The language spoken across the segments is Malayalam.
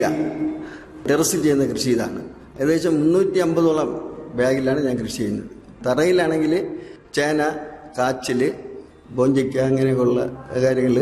ടെറസിൽ ചെയ്യുന്ന കൃഷി ഇതാണ് ഏകദേശം മുന്നൂറ്റി അമ്പതോളം ബാഗിലാണ് ഞാൻ കൃഷി ചെയ്യുന്നത് തറയിലാണെങ്കിൽ ചേന കാച്ചിൽ ബോഞ്ചിക്ക അങ്ങനെയൊക്കെയുള്ള കാര്യങ്ങൾ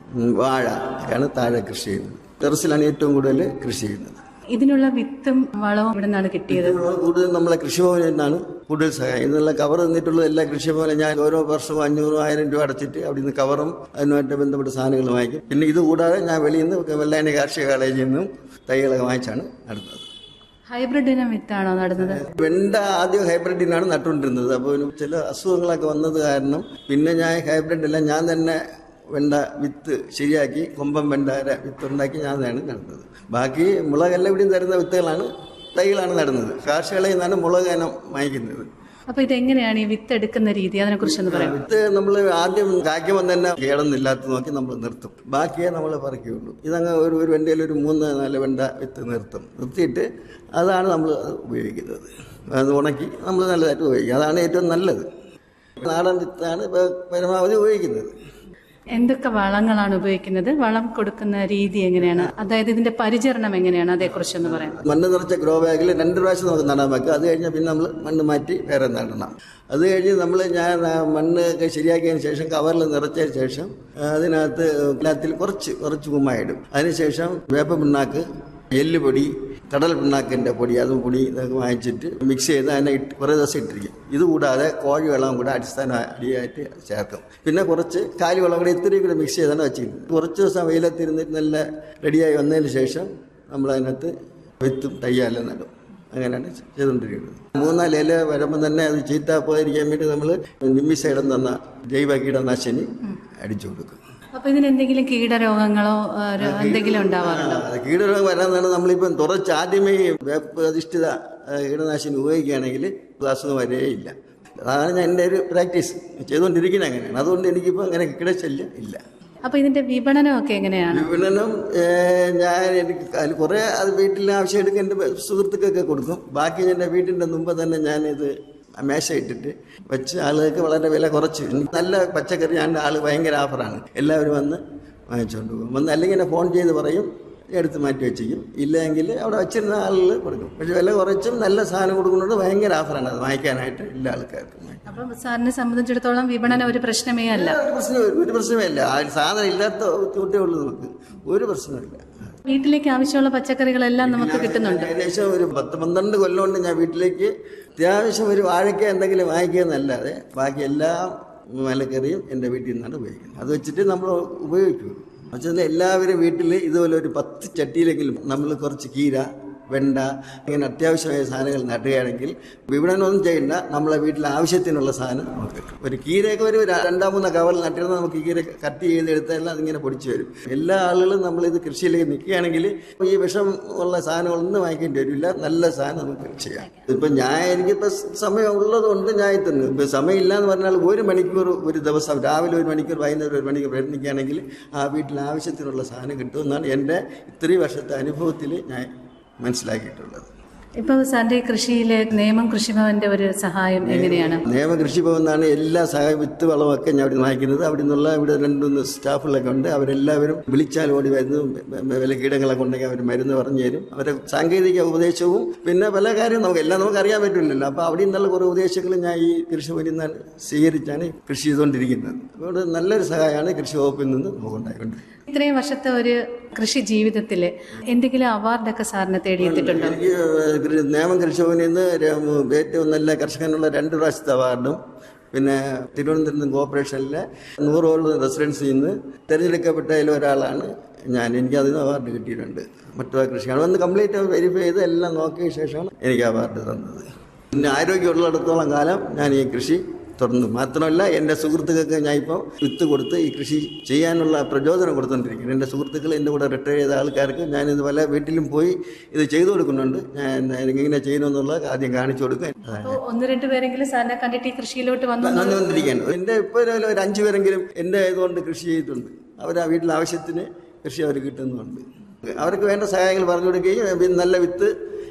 വാഴ ഒക്കെയാണ് താഴെ കൃഷി ചെയ്യുന്നത് ടെറസിലാണ് ഏറ്റവും കൂടുതൽ കൃഷി ചെയ്യുന്നത് ഇതിനുള്ള വിത്തും വളവും ഇവിടെ നിന്നാണ് കിട്ടിയത് ഇതിനുള്ള കൂടുതൽ നമ്മളെ കൃഷിഭവനിൽ നിന്നാണ് കൂടുതൽ സഹായം ഇതിനുള്ള കവർ തന്നിട്ടുള്ള എല്ലാ കൃഷിഭവനും ഞാൻ ഓരോ വർഷവും അഞ്ഞൂറും ആയിരം രൂപ അടച്ചിട്ട് അവിടെ നിന്ന് കവറും അതിനുമായിട്ട് ബന്ധപ്പെട്ട സാധനങ്ങൾ വാങ്ങിക്കും പിന്നെ ഇത് കൂടാതെ ഞാൻ വെളിയിൽ നിന്ന് വെള്ളായണി കാർഷിക കോളേജിൽ നിന്നും തൈകളൊക്കെ വാങ്ങിച്ചാണ് നടത്തുന്നത് ഹൈബ്രിഡ് ഇനം വിത്താണോ നടുന്നത് വെണ്ട ആദ്യം ഹൈബ്രിഡിനാണ് നട്ടുകൊണ്ടിരുന്നത് അപ്പോൾ ഇതിന് ചില അസുഖങ്ങളൊക്കെ വന്നത് കാരണം പിന്നെ ഞാൻ ഹൈബ്രിഡ് എല്ലാം ഞാൻ തന്നെ വെണ്ട വിത്ത് ശരിയാക്കി കൊമ്പൻ വെണ്ട വിത്ത് ഉണ്ടാക്കി ഞാൻ തന്നെ നടുന്നത് ബാക്കി മുളകെല്ലാം ഇവിടെയും തരുന്ന വിത്തുകളാണ് തൈകളാണ് നടുന്നത് കാർഷികളയിൽ നിന്നാണ് മുളക് ഇനം വാങ്ങിക്കുന്നത് അപ്പൊ ഇതെങ്ങനെയാണ് ഈ വിത്ത് എടുക്കുന്ന രീതി അതിനെ കുറിച്ചൊന്ന് പറയാം വിത്ത് നമ്മൾ ആദ്യം കായ്ക്കുമ്പോൾ തന്നെ കേടൊന്നില്ലാത്ത നോക്കി നമ്മൾ നിർത്തും ബാക്കിയേ നമ്മൾ പറിക്കുകയുള്ളൂ ഇതങ്ങ് ഒരു ഒരു വെണ്ടയിൽ ഒരു മൂന്ന് നാല് വെണ്ട വിത്ത് നിർത്തും നിർത്തിയിട്ട് അതാണ് നമ്മൾ ഉപയോഗിക്കുന്നത് അത് ഉണക്കി നമ്മൾ നല്ലതായിട്ട് ഉപയോഗിക്കും അതാണ് ഏറ്റവും നല്ലത് നാടൻ വിത്താണ് ഇപ്പോൾ പരമാവധി ഉപയോഗിക്കുന്നത് എന്തൊക്കെ വളങ്ങളാണ് ഉപയോഗിക്കുന്നത് വളം കൊടുക്കുന്ന രീതി എങ്ങനെയാണ് അതായത് ഇതിന്റെ പരിചരണം എങ്ങനെയാണ് അതേക്കുറിച്ചൊന്ന് പറയാം മണ്ണ് നിറച്ച ഗ്രോ ബാഗിൽ രണ്ട് പ്രാവശ്യം നമുക്ക് നടാൻ വെക്കാം അത് കഴിഞ്ഞാൽ പിന്നെ നമ്മൾ മണ്ണ് മാറ്റി വേറെ നടണം അത് കഴിഞ്ഞ് നമ്മൾ ഞാൻ ആ മണ്ണ് ഒക്കെ ശരിയാക്കിയതിന് ശേഷം കവറിൽ നിറച്ചതിന് ശേഷം ആ, അതിനകത്ത് എല്ലാത്തിൽ കുറച്ച് കുറച്ച് കുമ്മായിടും അതിനുശേഷം വേപ്പ പിണ്ണാക്ക് എല്ലുപൊടി കടൽ പിണ്ണാക്കിൻ്റെ പൊടി അതും പൊടി ഇതൊക്കെ വാങ്ങിച്ചിട്ട് മിക്സ് ചെയ്ത് അതിനെ ഇട്ട് കുറേ ദിവസം ഇട്ടിരിക്കും ഇത് കൂടാതെ കോഴി വെള്ളം കൂടെ അടിസ്ഥാന അടിയായിട്ട് ചേർക്കും പിന്നെ കുറച്ച് കാലി വെള്ളം കൂടെ ഇത്രയും കൂടെ മിക്സ് ചെയ്താണ് വെച്ചിരിക്കുന്നത് കുറച്ച് ദിവസം വെയിലത്തിരുന്നിട്ട് നല്ല റെഡിയായി വന്നതിന് ശേഷം നമ്മൾ അതിനകത്ത് വിത്തും തയ്യാലും നടും അങ്ങനെയാണ് ചെയ്തുകൊണ്ടിരിക്കുന്നത് മൂന്നാല് ഇല വരുമ്പോൾ തന്നെ അത് ചീത്ത പോയിരിക്കാൻ വേണ്ടി നമ്മൾ നിമ്മിസൈഡം തന്ന ജൈവ കീടനാശിനി അടിച്ചു കൊടുക്കും അപ്പൊ ഇതിന് എന്തെങ്കിലും കീടരോഗങ്ങളോ ആ, ര- എന്തെങ്കിലും ഉണ്ടാവാറുണ്ടോ ആ, കീടരോഗം വരാന്നാണ് നമ്മളിപ്പം തുറച്ച് ആദ്യമേ ഈ വേപ്പ് അധിഷ്ഠിത ആ, കീടനാശിനി ഉപയോഗിക്കുകയാണെങ്കിൽ അസുഖം വരേയില്ല അതാണ് ഞാൻ എൻ്റെ ഒരു പ്രാക്ടീസ് ചെയ്തുകൊണ്ടിരിക്കുന്നത് അങ്ങനെയാണ് അതുകൊണ്ട് എനിക്കിപ്പോൾ അങ്ങനെ കീടശല്യം ഇല്ല അപ്പൊ ഇതിന്റെ വിപണനമൊക്കെ എങ്ങനെയാണ് വിപണനം ഏ, ഞാൻ എനിക്ക് അതിൽ കുറേ അത് വീട്ടിൽ ആവശ്യം എടുക്കാൻ എൻ്റെ സുഹൃത്തുക്കൾക്ക് കൊടുക്കും ബാക്കി എൻ്റെ വീട്ടിൻ്റെ മുമ്പ് തന്നെ ഞാനിത് മേശ ഇട്ടിട്ട് വെച്ച് ആളുകൾക്ക് വളരെ വില കുറച്ച് നല്ല പച്ചക്കറി ഞാൻ ആൾ ഭയങ്കര ഓഫറാണ് എല്ലാവരും വന്ന് വാങ്ങിച്ചുകൊണ്ട് പോകും വന്ന് അല്ലെങ്കിൽ എന്നെ ഫോൺ ചെയ്ത് പറയും എടുത്ത് മാറ്റി വെച്ചിരിക്കും ഇല്ലെങ്കിൽ അവിടെ വെച്ചിരുന്ന ആളുകൾ കൊടുക്കും പക്ഷെ വില കുറച്ചും നല്ല സാധനം കൊടുക്കുന്നുണ്ട് ഭയങ്കര ഓഫറാണ് അത് വാങ്ങിക്കാനായിട്ട് എല്ലാ ആൾക്കാർക്കും അപ്പൊ സാറിനെ സംബന്ധിച്ചിടത്തോളം വിപണനം ഒരു പ്രശ്നമേ അല്ല ഒരു പ്രശ്നം ഒരു പ്രശ്നമില്ല ആ സാധനം ഇല്ലാത്ത ബുദ്ധിമുട്ടേ ഉള്ളൂ നമുക്ക് ഒരു പ്രശ്നമില്ല വീട്ടിലേക്ക് ആവശ്യമുള്ള പച്ചക്കറികളെല്ലാം നമുക്ക് കിട്ടുന്നുണ്ട് ഏകദേശം ഒരു പത്ത് പന്ത്രണ്ട് കൊല്ലം കൊണ്ട് ഞാൻ വീട്ടിലേക്ക് അത്യാവശ്യം ഒരു വാഴയ്ക്ക എന്തെങ്കിലും വാങ്ങിക്കുക എന്നല്ലാതെ ബാക്കി എല്ലാ മലക്കറിയും എൻ്റെ വീട്ടിൽ നിന്നാണ് ഉപയോഗിക്കുന്നത് അത് വെച്ചിട്ട് നമ്മൾ ഉപയോഗിക്കും വെച്ചാൽ എല്ലാവരും വീട്ടിൽ ഇതുപോലെ ഒരു പത്ത് ചട്ടിയിലെങ്കിലും നമ്മൾ കുറച്ച് കീര വെണ്ട ഇങ്ങനെ അത്യാവശ്യമായ സാധനങ്ങൾ നടുകയാണെങ്കിൽ വിപണനമൊന്നും ചെയ്യണ്ട നമ്മളെ വീട്ടിൽ ആവശ്യത്തിനുള്ള സാധനം നമുക്ക് കിട്ടും ഒരു കീരയൊക്കെ ഒരു ര- രണ്ടാം മൂന്നോ കവറിൽ നട്ടിരുന്നാൽ നമുക്ക് കീര കട്ട് ചെയ്തെടുത്താൽ അതിങ്ങനെ പൊടിച്ചു വരും എല്ലാ ആളുകളും നമ്മളിത് കൃഷിയിലേക്ക് നിൽക്കുകയാണെങ്കിൽ ഈ വിഷം ഉള്ള സാധനങ്ങളൊന്നും വാങ്ങിക്കേണ്ടി വരില്ല നല്ല സാധനം നമുക്ക് ചെയ്യാം ഇപ്പം ഞാൻ എനിക്കിപ്പോൾ സമയം ഉള്ളതുകൊണ്ട് ഞാൻ എത്തുന്നു ഇപ്പം സമയമില്ല എന്ന് പറഞ്ഞാൽ ഒരു മണിക്കൂർ ഒരു ദിവസം രാവിലെ ഒരു മണിക്കൂർ വൈകുന്നേരം ഒരു മണിക്കൂർ പ്രയത്നിക്കുകയാണെങ്കിൽ ആ വീട്ടിൽ ആവശ്യത്തിനുള്ള സാധനം കിട്ടുമെന്നാണ് എൻ്റെ ഇത്രയും വർഷത്തെ അനുഭവത്തിൽ ഞാൻ മനസ്സിലാക്കിയിട്ടുള്ളത് ഇപ്പൊ സാറിന്റെ ഈ കൃഷിയിലെ നിയമം കൃഷിഭവന്റെ ഒരു സഹായം എങ്ങനെയാണ് നിയമ കൃഷിഭവൻ നിന്നാണ് എല്ലാ സഹായ വിത്ത് വളമൊക്കെ ഞാൻ അവിടെ വാങ്ങിക്കുന്നത് അവിടെ നിന്നുള്ള ഇവിടെ രണ്ടുമൂന്ന് സ്റ്റാഫുകളൊക്കെ ഉണ്ട് അവരെല്ലാവരും വിളിച്ചാൽ ഓടി വരുന്നു വില കീടങ്ങളൊക്കെ ഉണ്ടെങ്കിൽ അവർ മരുന്ന് പറഞ്ഞു തരും അവരെ സാങ്കേതിക ഉപദേശവും പിന്നെ പല കാര്യം നമുക്ക് എല്ലാം നമുക്ക് അറിയാൻ പറ്റില്ലല്ലോ അപ്പോൾ അവിടെ നിന്നുള്ള കുറേ ഉപദേശങ്ങൾ ഞാൻ ഈ കൃഷിഭവനിൽ നിന്നാണ് സ്വീകരിച്ചാണ് കൃഷി ചെയ്തുകൊണ്ടിരിക്കുന്നത് അതുകൊണ്ട് നല്ലൊരു സഹായമാണ് കൃഷി വകുപ്പിൽ നിന്ന് നമുക്ക് ഉണ്ടായിക്കൊണ്ടിരിക്കുന്നത് ഇത്രയും വർഷത്തെ ഒരു കൃഷി ജീവിതത്തില് എന്തെങ്കിലും അവാർഡൊക്കെ സാറിനെ തേടിയെത്തിയിട്ടുണ്ടോ എനിക്ക് കൃ- നേമം കൃഷിഭവനിൽ നിന്ന് ര- ഏറ്റവും നല്ല കർഷകനുള്ള രണ്ട് പ്രാവശ്യത്തെ അവാർഡും പിന്നെ തിരുവനന്തപുരം കോർപ്പറേഷനിലെ നൂറോളം റെസിഡൻസിൽ നിന്ന് തിരഞ്ഞെടുക്കപ്പെട്ടതിൽ ഒരാളാണ് ഞാൻ എനിക്ക് അതിന് അവാർഡ് കിട്ടിയിട്ടുണ്ട് മറ്റു കൃഷിയാണ് വന്ന് കംപ്ലീറ്റ് വെരിഫൈ ചെയ്ത് എല്ലാം നോക്കിയ ശേഷമാണ് എനിക്ക് അവാർഡ് തന്നത് പിന്നെ ആരോഗ്യമുള്ളിടത്തോളം കാലം ഞാൻ ഈ കൃഷി തുടർന്നു മാത്രമല്ല എൻ്റെ സുഹൃത്തുക്കൾക്ക് ഞാൻ ഇപ്പോൾ വിത്ത് കൊടുത്ത് ഈ കൃഷി ചെയ്യാനുള്ള പ്രചോദനം കൊടുത്തുകൊണ്ടിരിക്കുന്നു എൻ്റെ സുഹൃത്തുക്കൾ എൻ്റെ കൂടെ റിട്ടയർ ചെയ്ത ആൾക്കാർക്ക് ഞാൻ ഇത് പല വീട്ടിലും പോയി ഇത് ചെയ്തു കൊടുക്കുന്നുണ്ട് ഞാൻ ഇങ്ങനെ ചെയ്യണമെന്നുള്ള ആദ്യം കാണിച്ചു കൊടുക്കും അപ്പൊ ഒന്ന് രണ്ട് പേരെങ്കിലും സാറിനെ കണ്ടിട്ട് ഈ കൃഷിയിലോട്ട് വന്നു വന്നുകൊണ്ടിരിക്കുകയാണ് എൻ്റെ ഇപ്പോൾ ഒരു ഒരു അഞ്ച് പേരെങ്കിലും എൻ്റെ ഇതുകൊണ്ട് കൃഷി ചെയ്തിട്ടുണ്ട് അവർ ആ വീട്ടിലെ ആവശ്യത്തിന് കൃഷി അവർ കിട്ടുന്നുണ്ട് അവർക്ക് വേണ്ട സഹായങ്ങൾ പറഞ്ഞു കൊടുക്കുകയും പിന്നെ നല്ല വിത്ത്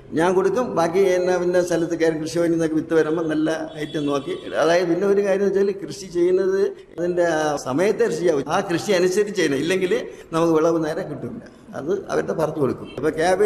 ഞാൻ കൊടുക്കും ബാക്കി എന്നെ പിന്നെ സ്ഥലത്ത് കയറി കൃഷിഭവനിൽ നിന്നൊക്കെ വിത്ത് വരുമ്പോൾ നല്ല ഐറ്റം നോക്കി അതായത് പിന്നെ ഒരു കാര്യം വെച്ചാൽ കൃഷി ചെയ്യുന്നത് അതിൻ്റെ ആ സമയത്തെ കൃഷിയാവും ആ കൃഷി അനുസരിച്ച് ചെയ്യണം ഇല്ലെങ്കിൽ നമുക്ക് വിളവ് നേരെ കിട്ടില്ല അത് അവരുടെ പറഞ്ഞു കൊടുക്കും അപ്പോൾ ക്യാബേജ്